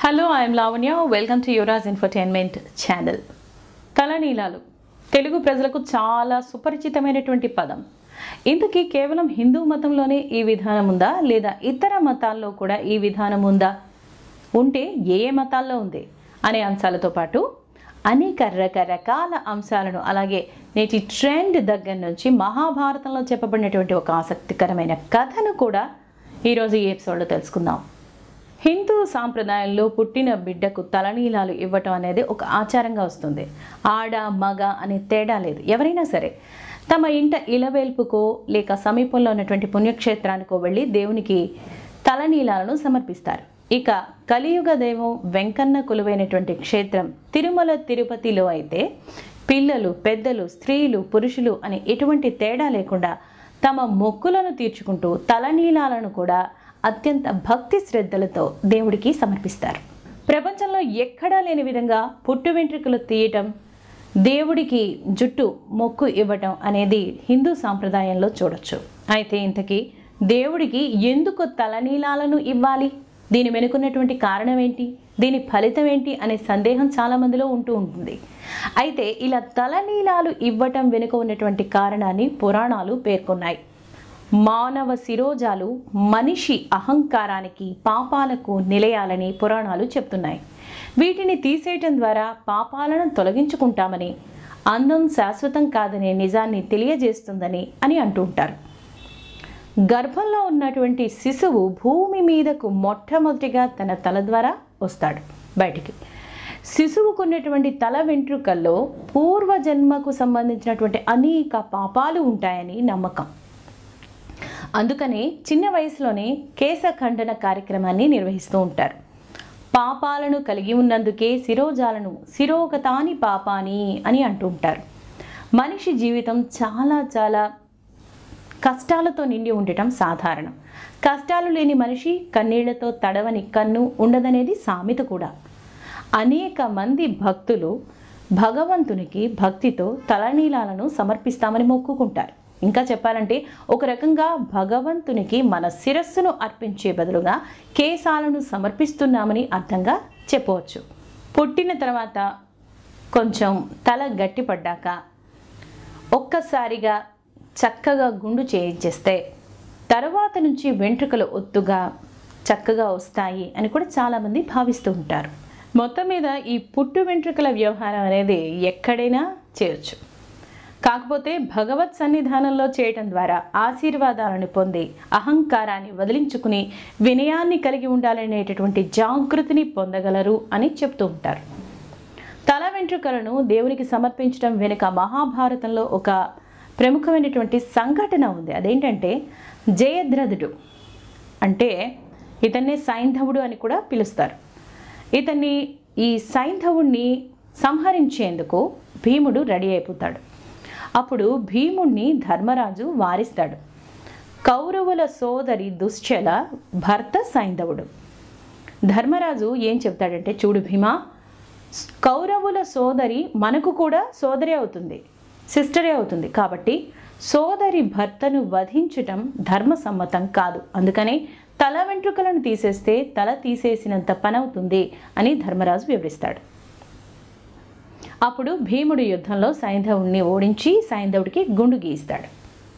hello I'm Lavanya welcome to Yuvraj infotainment channel తలనీలాలు తెలుగు ప్రజలకు చాలా సుపరిచితమైనటువంటి పదం ఇందుకీ కేవలం హిందూ మతంలోనే ఈ విధానం ఉందా లేదా ఇతర మతాల్లో కూడా ఈ విధానం ఉందా ఉంటే ఏ ఏ మతాల్లో ఉంది అనే అంశాలతో పాటు అనేక రకరకాల అంశాలను అలాగే నేటి ట్రెండ్ దగ్గర నుంచి మహాభారతంలో చెప్పబడినటువంటి ఒక ఆసక్తికరమైన కథను కూడా ఈరోజు ఈ ఎపిసోడ్లో తెలుసుకుందాం హిందూ సాంప్రదాయంలో పుట్టిన బిడ్డకు తలనీలాలు ఇవ్వటం అనేది ఒక ఆచారంగా వస్తుంది ఆడ మగ అనే తేడా లేదు ఎవరైనా సరే తమ ఇంట ఇలవేల్పుకో లేక సమీపంలో ఉన్నటువంటి పుణ్యక్షేత్రానికో వెళ్ళి దేవునికి తలనీలాలను సమర్పిస్తారు ఇక కలియుగ దైవం వెంకన్న కొలువైనటువంటి క్షేత్రం తిరుమల తిరుపతిలో అయితే పిల్లలు పెద్దలు స్త్రీలు పురుషులు అనే ఎటువంటి తేడా లేకుండా తమ మొక్కులను తీర్చుకుంటూ తలనీలాలను కూడా అత్యంత భక్తి శ్రద్ధలతో దేవుడికి సమర్పిస్తారు ప్రపంచంలో ఎక్కడా లేని విధంగా పుట్టు వెంట్రుకలు తీయటం దేవుడికి జుట్టు మొక్కు ఇవ్వటం అనేది హిందూ సాంప్రదాయంలో చూడొచ్చు అయితే ఇంతకీ దేవుడికి ఎందుకు తలనీలాలను ఇవ్వాలి దీని వెనుకున్నటువంటి కారణం ఏంటి దీని ఫలితం ఏంటి అనే సందేహం చాలా మందిలో ఉంటూ ఉంటుంది అయితే ఇలా తలనీలాలు ఇవ్వటం వెనుక ఉన్నటువంటి కారణాన్ని పురాణాలు పేర్కొన్నాయి మానవ శిరోజాలు మనిషి అహంకారానికి పాపాలకు నిలయాలని పురాణాలు చెప్తున్నాయి వీటిని తీసేయటం ద్వారా పాపాలను తొలగించుకుంటామని అందం శాశ్వతం కాదనే నిజాన్ని తెలియజేస్తుందని అని అంటూ ఉంటారు గర్భంలో ఉన్నటువంటి శిశువు భూమి మీదకు మొట్టమొదటిగా తన తల ద్వారా వస్తాడు బయటికి శిశువుకు ఉన్నటువంటి తల వెంట్రుకల్లో పూర్వజన్మకు సంబంధించినటువంటి అనేక పాపాలు ఉంటాయని నమ్మకం అందుకనే చిన్న వయసులోనే కేశ ఖండన కార్యక్రమాన్ని నిర్వహిస్తూ ఉంటారు పాపాలను కలిగి ఉన్నందుకే శిరోజాలను శిరోగతాని పాపాని అని అంటూ ఉంటారు మనిషి జీవితం చాలా చాలా కష్టాలతో నిండి ఉండటం సాధారణం కష్టాలు లేని మనిషి కన్నీళ్లతో తడవని కన్ను ఉండదనేది సామెత కూడా అనేక మంది భక్తులు భగవంతునికి భక్తితో తలనీలాలను సమర్పిస్తామని మొక్కుకుంటారు ఇంకా చెప్పాలంటే ఒక రకంగా భగవంతునికి మన శిరస్సును అర్పించే బదులుగా కేశాలను సమర్పిస్తున్నామని అర్థంగా చెప్పవచ్చు పుట్టిన తర్వాత కొంచెం తల గట్టిపడ్డాక ఒక్కసారిగా చక్కగా గుండు చేయించేస్తే తర్వాత నుంచి వెంట్రుకలు ఒత్తుగా చక్కగా వస్తాయి అని కూడా చాలామంది భావిస్తూ ఉంటారు మొత్తం మీద ఈ పుట్టు వెంట్రుకల వ్యవహారం అనేది ఎక్కడైనా చేయొచ్చు కాకపోతే భగవత్ సన్నిధానంలో చేయటం ద్వారా ఆశీర్వాదాలను పొంది అహంకారాన్ని వదిలించుకుని వినయాన్ని కలిగి ఉండాలనేటటువంటి జాగృతిని పొందగలరు అని చెప్తూ ఉంటారు తల వెంట్రుకలను దేవునికి సమర్పించడం వెనుక మహాభారతంలో ఒక ప్రముఖమైనటువంటి సంఘటన ఉంది అదేంటంటే జయద్రథుడు అంటే ఇతన్నే సైంధవుడు అని కూడా పిలుస్తారు ఇతన్ని ఈ సైంధవుణ్ణి సంహరించేందుకు భీముడు రెడీ అయిపోతాడు అప్పుడు భీముణ్ణి ధర్మరాజు వారిస్తాడు కౌరవుల సోదరి దుశ్చల భర్త సైంధవుడు ధర్మరాజు ఏం చెప్తాడంటే చూడు భీమా కౌరవుల సోదరి మనకు కూడా సోదరి అవుతుంది సిస్టరే అవుతుంది కాబట్టి సోదరి భర్తను వధించటం ధర్మసమ్మతం కాదు అందుకనే తల వెంట్రుకలను తీసేస్తే తల తీసేసినంత పని అవుతుంది అని ధర్మరాజు వివరిస్తాడు అప్పుడు భీముడు యుద్ధంలో సైంధవుడిని ఓడించి సైంధవుడికి గుండు గీస్తాడు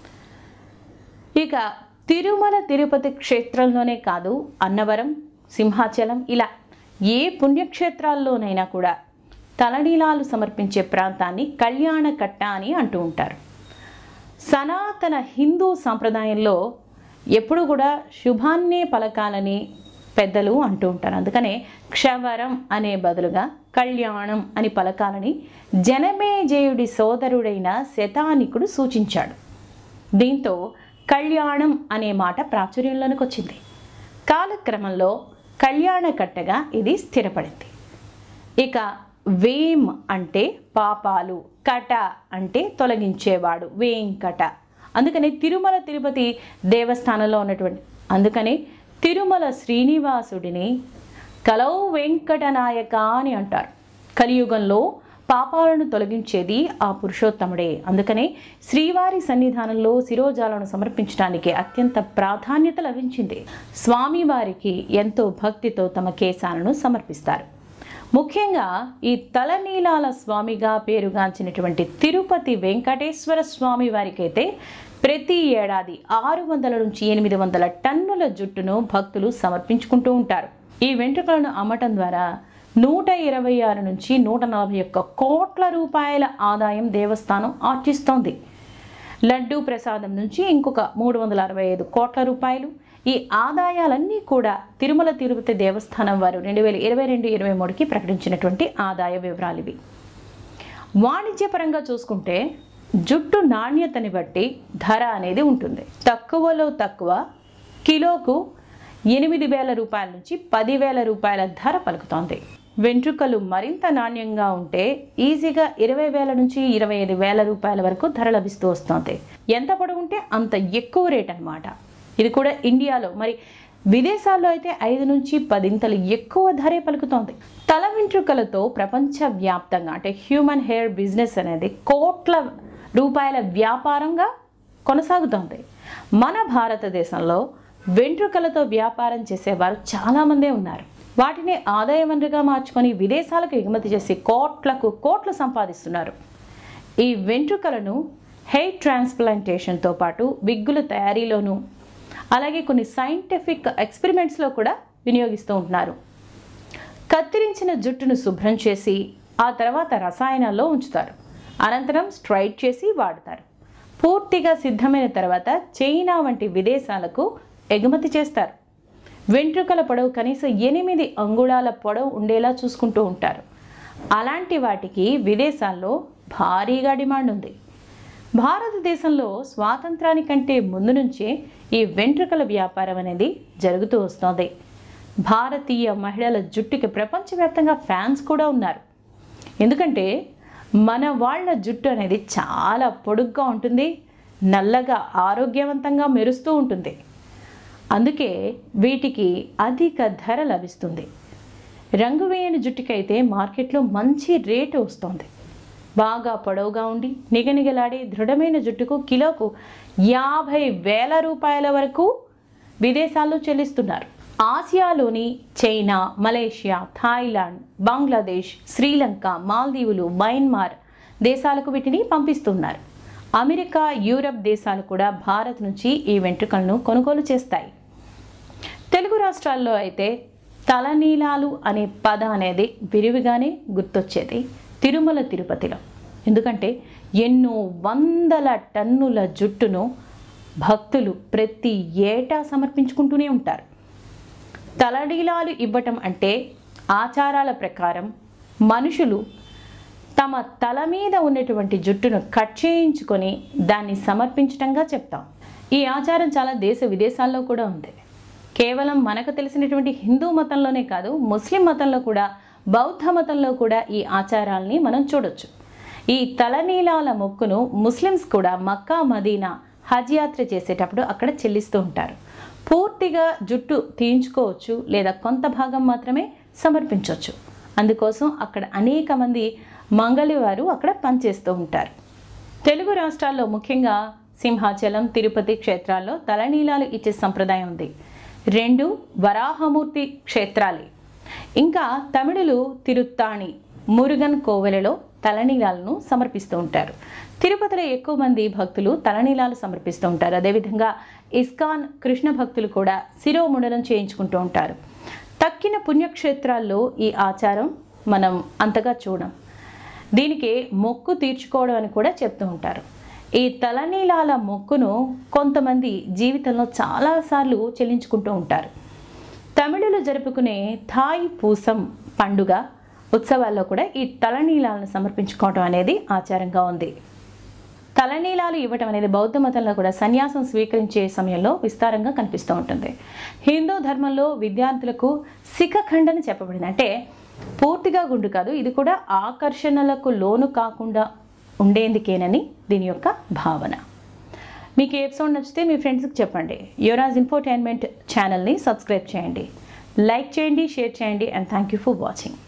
ఇక తిరుమల తిరుపతి క్షేత్రంలోనే కాదు అన్నవరం సింహాచలం ఇలా ఏ పుణ్యక్షేత్రాల్లోనైనా కూడా తలనీలాలు సమర్పించే ప్రాంతాన్ని కళ్యాణకట్ట అని అంటూ ఉంటారు సనాతన హిందూ సాంప్రదాయంలో ఎప్పుడు కూడా శుభాన్నే పలకాలని పెద్దలు అంటూ ఉంటారు అందుకనే క్షవరం అనే బదులుగా కళ్యాణం అని పలకాలని జనమేజయుడి సోదరుడైన శతానికుడు సూచించాడు దీంతో కళ్యాణం అనే మాట ప్రాచుర్యంలోనికి వచ్చింది కాలక్రమంలో కళ్యాణకట్టగా ఇది స్థిరపడింది ఇక వేం అంటే పాపాలు కట అంటే తొలగించేవాడు వేంకట అందుకని తిరుమల తిరుపతి దేవస్థానంలో ఉన్నటువంటి అందుకని తిరుమల శ్రీనివాసుడిని కలౌ వెంకటనాయక అని అంటారు కలియుగంలో పాపాలను తొలగించేది ఆ పురుషోత్తముడే అందుకనే శ్రీవారి సన్నిధానంలో శిరోజాలను సమర్పించడానికి అత్యంత ప్రాధాన్యత లభించింది స్వామివారికి ఎంతో భక్తితో తమ కేశాలను సమర్పిస్తారు ముఖ్యంగా ఈ తలనీలాల స్వామిగా పేరుగాంచినటువంటి తిరుపతి వెంకటేశ్వర స్వామి వారికైతే ప్రతి ఏడాది ఆరు వందల నుంచి ఎనిమిది వందల టన్నుల జుట్టును భక్తులు సమర్పించుకుంటూ ఉంటారు ఈ వెంట్రుకలను అమ్మటం ద్వారా నూట ఇరవై ఆరు నుంచి నూట నలభై ఒక్క కోట్ల రూపాయల ఆదాయం దేవస్థానం ఆర్జిస్తోంది లడ్డూ ప్రసాదం నుంచి ఇంకొక మూడు వందల అరవై ఐదు కోట్ల రూపాయలు ఈ ఆదాయాలన్నీ కూడా తిరుమల తిరుపతి దేవస్థానం వారు రెండు వేల ఇరవై రెండు ఇరవై మూడుకి ప్రకటించినటువంటి ఆదాయ వివరాలు ఇవి వాణిజ్యపరంగా చూసుకుంటే జుట్టు నాణ్యతని బట్టి ధర అనేది ఉంటుంది తక్కువలో తక్కువ కిలోకు ఎనిమిది వేల రూపాయల నుంచి పదివేల రూపాయల ధర పలుకుతోంది వెంట్రుకలు మరింత నాణ్యంగా ఉంటే ఈజీగా ఇరవై వేల నుంచి ఇరవై ఐదు వేల రూపాయల వరకు ధర లభిస్తూ వస్తుంది ఎంత పొడవుంటే అంత ఎక్కువ రేట్ అన్నమాట ఇది కూడా ఇండియాలో మరి విదేశాల్లో అయితే ఐదు నుంచి పదింతలు ఎక్కువ ధరే పలుకుతోంది తల వెంట్రుకలతో ప్రపంచవ్యాప్తంగా అంటే హ్యూమన్ హెయిర్ బిజినెస్ అనేది కోట్ల రూపాయల వ్యాపారంగా కొనసాగుతోంది మన భారతదేశంలో వెంట్రుకలతో వ్యాపారం చేసేవారు చాలామందే ఉన్నారు వాటిని ఆదాయ వనరుగా మార్చుకొని విదేశాలకు ఎగుమతి చేసి కోట్లకు కోట్లు సంపాదిస్తున్నారు ఈ వెంట్రుకలను హెయిర్ ట్రాన్స్ప్లాంటేషన్తో పాటు విగ్గుల తయారీలోనూ అలాగే కొన్ని సైంటిఫిక్ ఎక్స్పెరిమెంట్స్లో కూడా వినియోగిస్తూ ఉంటున్నారు కత్తిరించిన జుట్టును శుభ్రం చేసి ఆ తర్వాత రసాయనాల్లో ఉంచుతారు అనంతరం స్ట్రైట్ చేసి వాడతారు పూర్తిగా సిద్ధమైన తర్వాత చైనా వంటి విదేశాలకు ఎగుమతి చేస్తారు వెంట్రుకల పొడవు కనీసం ఎనిమిది అంగుళాల పొడవు ఉండేలా చూసుకుంటూ ఉంటారు అలాంటి వాటికి విదేశాల్లో భారీగా డిమాండ్ ఉంది భారతదేశంలో స్వాతంత్రానికంటే ముందు నుంచే ఈ వెంట్రుకల వ్యాపారం అనేది జరుగుతూ వస్తోంది భారతీయ మహిళల జుట్టుకి ప్రపంచవ్యాప్తంగా ఫ్యాన్స్ కూడా ఉన్నారు ఎందుకంటే మన వాళ్ళ జుట్టు అనేది చాలా పొడుగ్గా ఉంటుంది నల్లగా ఆరోగ్యవంతంగా మెరుస్తూ ఉంటుంది అందుకే వీటికి అధిక ధర లభిస్తుంది రంగు వేయని జుట్టుకైతే మార్కెట్లో మంచి రేటు వస్తుంది బాగా పొడవుగా ఉండి నిగనిగలాడే దృఢమైన జుట్టుకు కిలోకు యాభై వేల రూపాయల వరకు విదేశాల్లో చెల్లిస్తున్నారు ఆసియాలోని China Malaysia Thailand Bangladesh Sri Lanka మాల్దీవులు మయన్మార్ దేశాలకు వీటిని పంపిస్తున్నారు అమెరికా యూరప్ దేశాలు కూడా భారత్ నుంచి ఈ వెంట్రుకలను కొనుగోలు చేస్తాయి తెలుగు రాష్ట్రాల్లో అయితే తలనీలాలు అనే పదం అనేది విరివిగానే గుర్తొచ్చేది తిరుమల తిరుపతిలో ఎందుకంటే ఎన్నో వందల టన్నుల జుట్టును భక్తులు ప్రతి ఏటా సమర్పించుకుంటూనే ఉంటారు తలనీలాలు ఇవ్వటం అంటే ఆచారాల ప్రకారం మనుషులు తమ తల మీద ఉన్నటువంటి జుట్టును కట్ చేయించుకొని దాన్ని సమర్పించటంగా చెప్తాం ఈ ఆచారం చాలా దేశ విదేశాల్లో కూడా ఉంది కేవలం మనకు తెలిసినటువంటి హిందూ మతంలోనే కాదు ముస్లిం మతంలో కూడా బౌద్ధ మతంలో కూడా ఈ ఆచారాల్ని మనం చూడొచ్చు ఈ తలనీలాల మొక్కును ముస్లిమ్స్ కూడా మక్కా మదీనా హజ్ యాత్ర చేసేటప్పుడు అక్కడ చెల్లిస్తూ ఉంటారు పూర్తిగా జుట్టు తీయించుకోవచ్చు లేదా కొంత భాగం మాత్రమే సమర్పించవచ్చు అందుకోసం అక్కడ అనేక మంది మంగళవారు అక్కడ పనిచేస్తూ ఉంటారు తెలుగు రాష్ట్రాల్లో ముఖ్యంగా సింహాచలం తిరుపతి క్షేత్రాల్లో తలనీలాలు ఇచ్చే సంప్రదాయం ఉంది రెండు వరాహమూర్తి క్షేత్రాలే ఇంకా తమిళులు తిరుత్తాణి మురుగన్ కోవెలలో తలనీలాలను సమర్పిస్తూ ఉంటారు తిరుపతిలో ఎక్కువ మంది భక్తులు తలనీలాలు సమర్పిస్తూ ఉంటారు అదేవిధంగా ఇస్కాన్ కృష్ణ భక్తులు కూడా శిరోముండనం చేయించుకుంటూ ఉంటారు తక్కిన పుణ్యక్షేత్రాల్లో ఈ ఆచారం మనం అంతగా చూడం దీనికి మొక్కు తీర్చుకోవడం అని కూడా చెప్తూ ఉంటారు ఈ తలనీలాల మొక్కును కొంతమంది జీవితంలో చాలాసార్లు చెల్లించుకుంటూ ఉంటారు తమిళులు జరుపుకునే థాయ్ పూసం పండుగ ఉత్సవాల్లో కూడా ఈ తలనీలాలను సమర్పించుకోవడం అనేది ఆచారంగా ఉంది తలనీలాలు ఇవ్వటం అనేది బౌద్ధ మతంలో కూడా సన్యాసం స్వీకరించే సమయంలో విస్తారంగా కనిపిస్తూ ఉంటుంది హిందూ ధర్మంలో విద్యార్థులకు శిఖఖండని చెప్పబడింది అంటే పూర్తిగా గుండు కాదు ఇది కూడా ఆకర్షణలకు లోను కాకుండా ఉండేందుకేనని దీని యొక్క భావన మీకు ఈ ఎపిసోడ్ నచ్చితే మీ ఫ్రెండ్స్కి చెప్పండి యువరాజ్ ఇన్ఫోటైన్మెంట్ ఛానల్ని సబ్స్క్రైబ్ చేయండి లైక్ చేయండి షేర్ చేయండి and thank you for watching